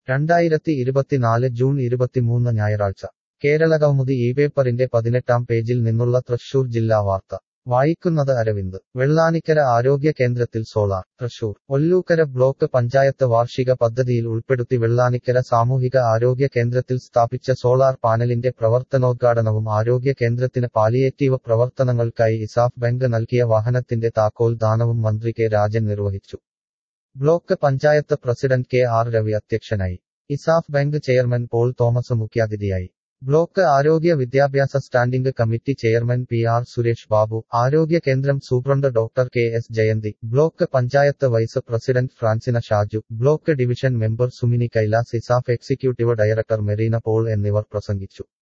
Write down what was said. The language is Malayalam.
രണ്ടായിരത്തി ഇരുപത്തിനാല് ജൂൺ ഇരുപത്തിമൂന്ന് ഞായറാഴ്ച കേരളകൗമുദി ഈ പേപ്പറിന്റെ പതിനെട്ടാം പേജിൽ നിന്നുള്ള തൃശൂർ ജില്ലാ വാർത്ത വായിക്കുന്നത് അരവിന്ദ് വെള്ളാനിക്കര ആരോഗ്യ കേന്ദ്രത്തിൽ സോളാർ തൃശൂർ ഒല്ലൂക്കര ബ്ലോക്ക് പഞ്ചായത്ത് വാർഷിക പദ്ധതിയിൽ ഉൾപ്പെടുത്തി വെള്ളാനിക്കര സാമൂഹിക ആരോഗ്യ കേന്ദ്രത്തിൽ സ്ഥാപിച്ച സോളാർ പാനലിന്റെ പ്രവർത്തനോദ്ഘാടനവും ആരോഗ്യ കേന്ദ്രത്തിന് പാലിയേറ്റീവ് പ്രവർത്തനങ്ങൾക്കായി ഇസാഫ് ബാങ്ക് നൽകിയ വാഹനത്തിന്റെ താക്കോൽ ദാനവും മന്ത്രി കെ രാജൻ നിർവഹിച്ചു block panchayat president K R Ravi അധ്യക്ഷനായി ഇസാഫ് ബാങ്ക് ചെയർമാൻ പോൾ തോമസ് മുഖ്യാതിഥിയായി ബ്ലോക്ക് ആരോഗ്യ വിദ്യാഭ്യാസ standing committee chairman P R Suresh Babu ആരോഗ്യ കേന്ദ്രം superintendent doctor K S Jayanthi block panchayat vice president Francina Shaju block division member Sumini Kailas ESAF executive director Merina Paul എന്നിവർ പ്രസംഗിച്ചു